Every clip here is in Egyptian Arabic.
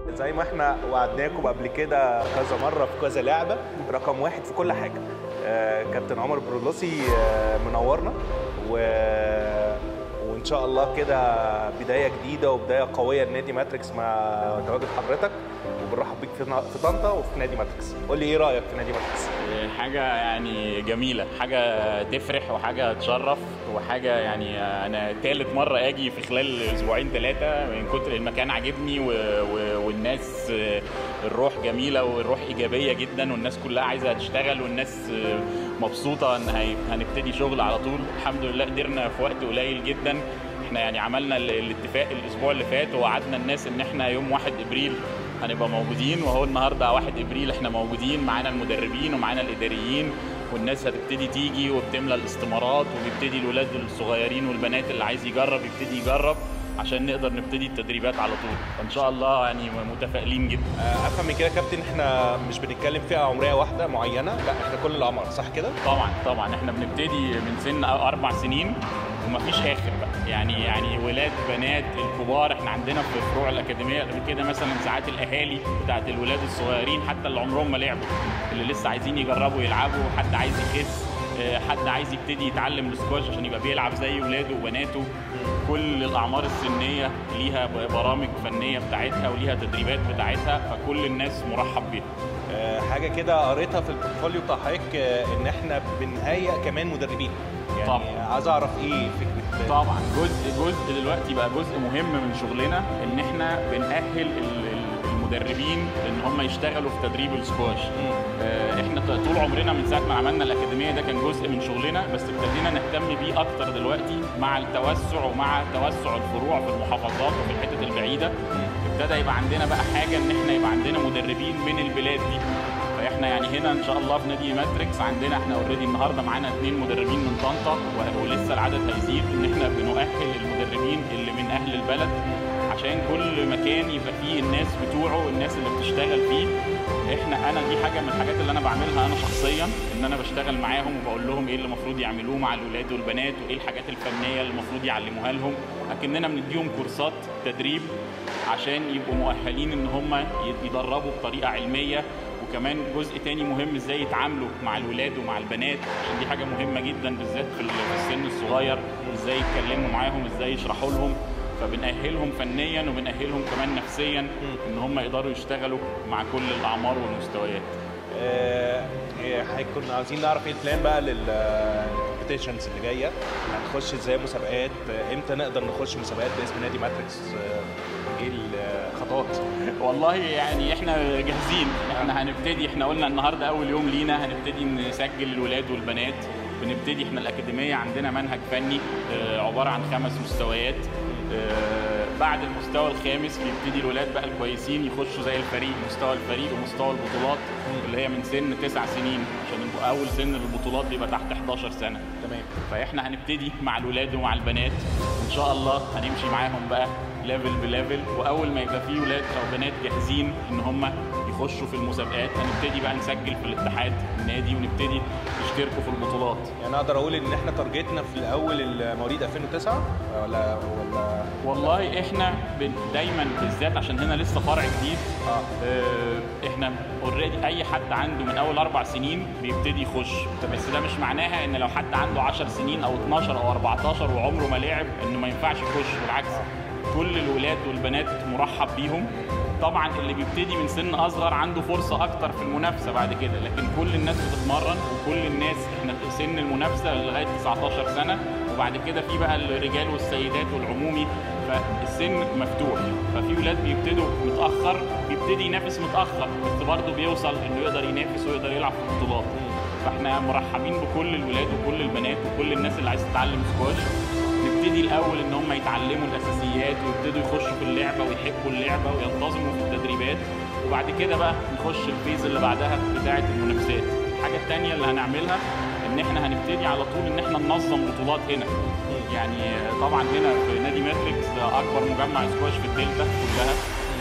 زي ما احنا وعدناكم قبل كده كذا مره في كذا لعبه رقم واحد في كل حاجه آه، كابتن عمر برولوسي آه، منورنا و... وان شاء الله كده بدايه جديده وبدايه قويه لنادي ماتريكس مع تواجد حضرتك وبنرحب بيك في في طنطا وفي نادي ماتريكس قول لي ايه رايك في نادي ماتريكس حاجة يعني جميلة حاجة تفرح وحاجة تشرف وحاجة يعني أنا تالت مرة أجي في خلال أسبوعين ثلاثة من كتر المكان عاجبني و... و... والناس الروح جميلة والروح إيجابية جدا والناس كلها عايزة تشتغل والناس مبسوطة إن هي... هنبتدي شغل على طول الحمد لله قدرنا في وقت قليل جدا احنا يعني عملنا ال- الاتفاق الاسبوع اللي فات ووعدنا الناس ان احنا يوم 1 ابريل هنبقى موجودين وهو النهارده 1 ابريل احنا موجودين معانا المدربين ومعانا الاداريين والناس هتبتدي تيجي وبتملى الاستمارات وبيبتدي الولاد الصغيرين والبنات اللي عايز يجرب يبتدي يجرب عشان نقدر نبتدي التدريبات على طول فان شاء الله يعني متفائلين جدا آه، افهم من كده يا كابتن احنا مش بنتكلم فئه عمريه واحده معينه لا احنا كل الاعمار صح كده طبعا طبعا احنا بنبتدي من سن اربع سنين ومفيش اخر بقى يعني يعني ولاد بنات الكبار احنا عندنا في فروع الاكاديميه قبل كده مثلا ساعات الاهالي بتاعت الولاد الصغيرين حتى اللي عمرهم ما لعبوا اللي لسه عايزين يجربوا يلعبوا حد عايز يخس اه، حد عايز يبتدي يتعلم السكواش عشان يبقى بيلعب زي ولاده وبناته كل الاعمار السنيه ليها ب- برامج فنيه بتاعتها وليها تدريبات بتاعتها فكل الناس مرحب بيها آه، حاجه كده قريتها في البورتفوليو بتاع حضرتك آه، ان احنا بنهيئ كمان مدربين يعني طبعا. عايز اعرف ايه فكره طبعا جزء جزء دلوقتي بقى جزء مهم من شغلنا ان احنا بنأهل ال- ال- المدربين ان هم يشتغلوا في تدريب السكواش آه، احنا ط- طول عمرنا من ساعه ما عملنا الاكاديميه ده كان جزء من شغلنا بس ابتدينا نهتم بيه اكتر دلوقتي مع التوسع ومع توسع الفروع في المحافظات وفي الحتت البعيده ابتدى يبقى عندنا بقى حاجه ان احنا يبقى عندنا مدربين من البلاد دي فاحنا يعني هنا ان شاء الله في نادي ماتريكس عندنا احنا اوريدي النهارده معانا اثنين مدربين من طنطا و- ولسه العدد هيزيد ان احنا بنؤهل المدربين اللي من اهل البلد عشان كل مكان يبقى فيه الناس بتوعه الناس اللي بتشتغل فيه احنا انا دي حاجه من الحاجات اللي انا بعملها انا شخصيا ان انا بشتغل معاهم وبقول لهم ايه اللي المفروض يعملوه مع الولاد والبنات وايه الحاجات الفنيه اللي المفروض يعلموها لهم اكننا بنديهم كورسات تدريب عشان يبقوا مؤهلين ان هم يدربوا بطريقه علميه وكمان جزء تاني مهم ازاي يتعاملوا مع الولاد ومع البنات عشان دي حاجه مهمه جدا بالذات في ال- في السن الصغير ازاي يتكلموا معاهم ازاي يشرحوا لهم فبنأهلهم فنيا وبنأهلهم كمان نفسيا ان هم يقدروا يشتغلوا مع كل الاعمار والمستويات آه، آه، هيكون عايزين نعرف ايه البلان بقى للكومبيتيشنز اللي جايه هنخش ازاي مسابقات آه، امتى نقدر نخش مسابقات باسم نادي ماتريكس آه، ايه الخطوات والله يعني احنا جاهزين احنا هنبتدي احنا قلنا النهارده اول يوم لينا هنبتدي نسجل الولاد والبنات بنبتدي احنا الاكاديميه عندنا منهج فني آه، عباره عن خمس مستويات آه، بعد المستوى الخامس بيبتدي الولاد بقى الكويسين يخشوا زي الفريق مستوى الفريق ومستوى البطولات اللي هي من سن تسع سنين عشان يبقوا اول سن البطولات بيبقى تحت 11 سنه تمام فاحنا هنبتدي مع الولاد ومع البنات وان شاء الله هنمشي معاهم بقى ليفل بليفل واول ما يبقى في ولاد او بنات جاهزين ان هم يخشوا في المسابقات هنبتدي بقى نسجل في الاتحاد النادي ونبتدي يشتركوا في البطولات يعني اقدر اقول ان احنا تارجتنا في الاول المواليد 2009 ولا ولا والله احنا بن- دايما بالذات عشان هنا لسه فرع جديد اه آه، احنا اوريدي اي حد عنده من اول اربع سنين بيبتدي يخش بس ده مش معناها ان لو حد عنده 10 سنين او 12 او 14 وعمره ما لعب انه ما ينفعش يخش بالعكس كل الولاد والبنات مرحب بيهم طبعا اللي بيبتدي من سن اصغر عنده فرصه اكتر في المنافسه بعد كده لكن كل الناس بتتمرن وكل الناس احنا في سن المنافسه لغايه 19 سنه وبعد كده في بقى الرجال والسيدات والعمومي فالسن مفتوح ففي ولاد بيبتدوا متاخر بيبتدي ينافس متاخر بس برضه بيوصل انه يقدر ينافس ويقدر يلعب في البطولات فاحنا مرحبين بكل الولاد وكل البنات وكل الناس اللي عايزه تتعلم سكواش نبتدي الاول ان هم يتعلموا الاساسيات ويبتدوا يخشوا في اللعبه ويحبوا اللعبه وينتظموا في التدريبات وبعد كده بقى نخش الفيز اللي بعدها بتاعه المنافسات الحاجه الثانيه اللي هنعملها ان احنا هنبتدي على طول ان احنا ننظم بطولات هنا يعني طبعا هنا في نادي ماتريكس ده اكبر مجمع سكواش في الدلتا كلها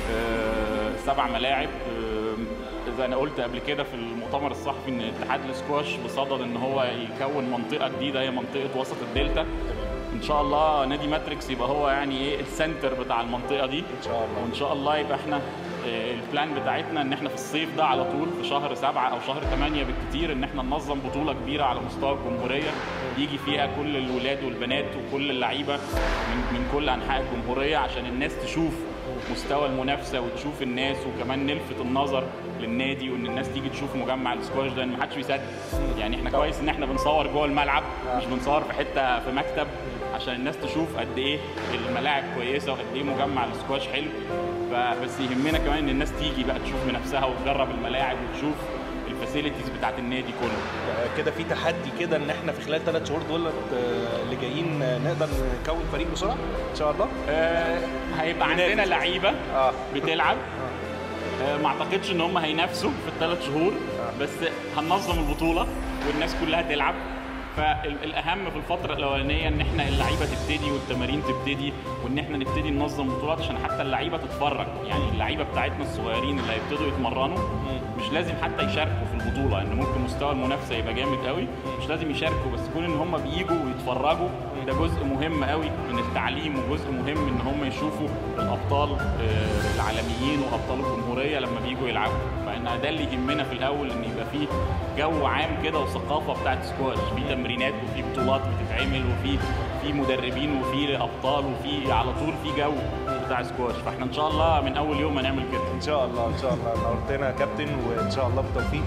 آه، سبع ملاعب آه، زي انا قلت قبل كده في المؤتمر الصحفي ان اتحاد السكواش بصدد ان هو يكون منطقه جديده هي منطقه وسط الدلتا ان شاء الله نادي ماتريكس يبقى هو يعني ايه السنتر بتاع المنطقه دي ان شاء الله وان شاء الله يبقى احنا آه، البلان بتاعتنا ان احنا في الصيف ده على طول في شهر سبعة او شهر ثمانية بالكتير ان احنا ننظم بطولة كبيرة على مستوى الجمهورية يجي فيها كل الولاد والبنات وكل اللعيبة من, من كل انحاء الجمهورية عشان الناس تشوف مستوى المنافسة وتشوف الناس وكمان نلفت النظر للنادي وان الناس تيجي تشوف مجمع السكواش ده لان محدش بيصدق يعني احنا كويس ان احنا بنصور جوه الملعب مش بنصور في حتة في مكتب عشان الناس تشوف قد ايه الملاعب كويسه وقد ايه مجمع السكواش حلو فبس يهمنا كمان ان الناس تيجي بقى تشوف بنفسها وتجرب الملاعب وتشوف الفاسيلتيز بتاعت النادي كله كده في تحدي كده ان احنا في خلال ثلاث شهور دول اللي جايين آه، نقدر نكون فريق بسرعه ان شاء الله آه هيبقى بننافس. عندنا لعيبه اه بتلعب آه ما اعتقدش ان هم هينافسوا في الثلاث شهور بس هننظم البطوله والناس كلها تلعب فالاهم في الفتره الاولانيه ان احنا اللعيبه تبتدي والتمارين تبتدي وان احنا نبتدي ننظم بطولات عشان حتى اللعيبه تتفرج يعني اللعيبه بتاعتنا الصغيرين اللي هيبتدوا يتمرنوا مش لازم حتى يشاركوا في البطوله ان ممكن مستوى المنافسه يبقى جامد قوي مش لازم يشاركوا بس كون ان هم بييجوا ويتفرجوا ده جزء مهم قوي من التعليم وجزء مهم ان هم يشوفوا الابطال آه، العالميين وابطال الجمهوريه لما بييجوا يلعبوا فان ده اللي يهمنا في الاول ان يبقى فيه جو عام كده وثقافه بتاعت سكواش في تمرينات وفي بطولات بتتعمل وفي في مدربين وفي ابطال وفي على طول في جو بتاع سكواش فاحنا ان شاء الله من اول يوم هنعمل كده ان شاء الله ان شاء الله نورتنا يا كابتن وان شاء الله بالتوفيق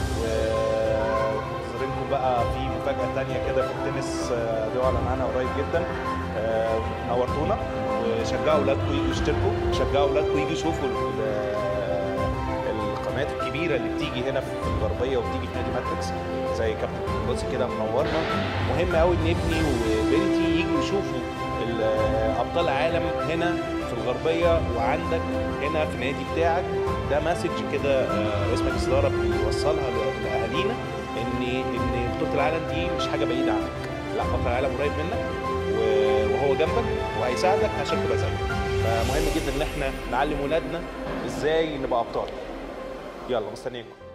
ونظرينكم بقى في مفاجاه تانية كده في التنس آه، دي اعلن عنها قريب جدا آه، نورتونا وشجعوا اولادكم يجوا يشتركوا شجعوا اولادكم يجوا يشوفوا ال- آه، القنوات الكبيره اللي بتيجي هنا في الغربيه وبتيجي في نادي ماتريكس زي كابتن بوتسي كده منورنا مهم قوي ان ابني وبنتي يجوا يشوفوا ال- آه، ابطال عالم هنا في الغربيه وعندك هنا في النادي بتاعك ده مسج كده آه، رئيس مجلس الاداره بيوصلها ل- لاهالينا ان ان بطوله العالم دي مش حاجه بعيده عنك لا بطل العالم قريب منك و- وهو جنبك وهيساعدك عشان تبقى زيه فمهم جدا ان احنا نعلم ولادنا ازاي نبقى ابطال يلا مستنيكم